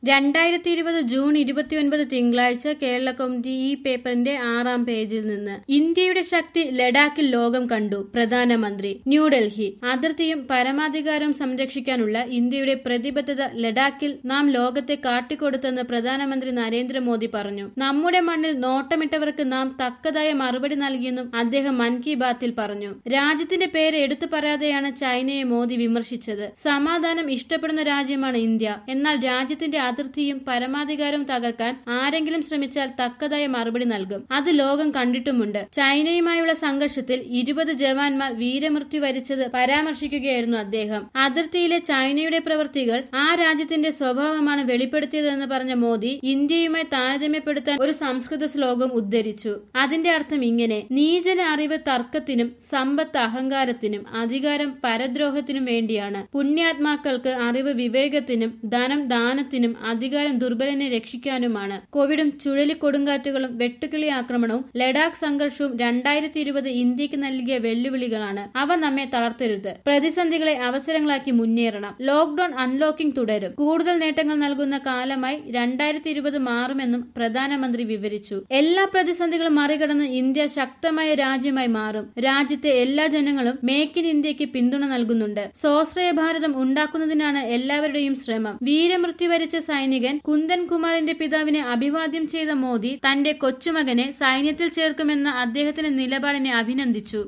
രണ്ടായിരത്തി ഇരുപത് ജൂൺ ഇരുപത്തിയൊൻപത് തിങ്കളാഴ്ച കേരള കൗമുദി ഈ പേപ്പറിന്റെ ആറാം പേജിൽ നിന്ന് ഇന്ത്യയുടെ ശക്തി ലഡാക്കിൽ ലോകം കണ്ടു പ്രധാനമന്ത്രി ന്യൂഡൽഹി അതിർത്തിയും പരമാധികാരവും സംരക്ഷിക്കാനുള്ള ഇന്ത്യയുടെ പ്രതിബദ്ധത ലഡാക്കിൽ നാം ലോകത്തെ കാട്ടിക്കൊടുത്തെന്ന് പ്രധാനമന്ത്രി നരേന്ദ്രമോദി പറഞ്ഞു നമ്മുടെ മണ്ണിൽ നോട്ടമിട്ടവർക്ക് നാം തക്കതായ മറുപടി നൽകിയെന്നും അദ്ദേഹം മൻ കി ബാത്തിൽ പറഞ്ഞു രാജ്യത്തിന്റെ പേര് എടുത്തു പറയാതെയാണ് ചൈനയെ മോദി വിമർശിച്ചത് സമാധാനം ഇഷ്ടപ്പെടുന്ന രാജ്യമാണ് ഇന്ത്യ എന്നാൽ രാജ്യത്തിന്റെ അതിർത്തിയും പരമാധികാരവും തകർക്കാൻ ആരെങ്കിലും ശ്രമിച്ചാൽ തക്കതായ മറുപടി നൽകും അത് ലോകം കണ്ടിട്ടുമുണ്ട് ചൈനയുമായുള്ള സംഘർഷത്തിൽ ഇരുപത് ജവാന്മാർ വീരമൃത്യു വരിച്ചത് പരാമർശിക്കുകയായിരുന്നു അദ്ദേഹം അതിർത്തിയിലെ ചൈനയുടെ പ്രവൃത്തികൾ ആ രാജ്യത്തിന്റെ സ്വഭാവമാണ് വെളിപ്പെടുത്തിയതെന്ന് പറഞ്ഞ മോദി ഇന്ത്യയുമായി താരതമ്യപ്പെടുത്താൻ ഒരു സംസ്കൃത ശ്ലോകം ഉദ്ധരിച്ചു അതിന്റെ അർത്ഥം ഇങ്ങനെ നീചന അറിവ് തർക്കത്തിനും സമ്പത്ത് അഹങ്കാരത്തിനും അധികാരം പരദ്രോഹത്തിനും വേണ്ടിയാണ് പുണ്യാത്മാക്കൾക്ക് അറിവ് വിവേകത്തിനും ധനം ദാനത്തിനും അധികാരം ദുർബലനെ രക്ഷിക്കാനുമാണ് കോവിഡും ചുഴലിക്കൊടുങ്കാറ്റുകളും വെട്ടുകിളി ആക്രമണവും ലഡാക്ക് സംഘർഷവും രണ്ടായിരത്തി ഇരുപത് ഇന്ത്യക്ക് നൽകിയ വെല്ലുവിളികളാണ് അവ നമ്മെ തളർത്തരുത് പ്രതിസന്ധികളെ അവസരങ്ങളാക്കി മുന്നേറണം ലോക്ഡൌൺ അൺലോക്കിംഗ് തുടരും കൂടുതൽ നേട്ടങ്ങൾ നൽകുന്ന കാലമായി രണ്ടായിരത്തി ഇരുപത് മാറുമെന്നും പ്രധാനമന്ത്രി വിവരിച്ചു എല്ലാ പ്രതിസന്ധികളും മറികടന്ന് ഇന്ത്യ ശക്തമായ രാജ്യമായി മാറും രാജ്യത്തെ എല്ലാ ജനങ്ങളും മേക്ക് ഇൻ ഇന്ത്യക്ക് പിന്തുണ നൽകുന്നുണ്ട് സ്വാശ്രയ ഭാരതം ഉണ്ടാക്കുന്നതിനാണ് എല്ലാവരുടെയും ശ്രമം വീരമൃത്യു വരിച്ച സൈനികൻ കുന്ദൻ കുമാറിന്റെ പിതാവിനെ അഭിവാദ്യം ചെയ്ത മോദി തന്റെ കൊച്ചുമകനെ സൈന്യത്തിൽ ചേർക്കുമെന്ന അദ്ദേഹത്തിന്റെ നിലപാടിനെ അഭിനന്ദിച്ചു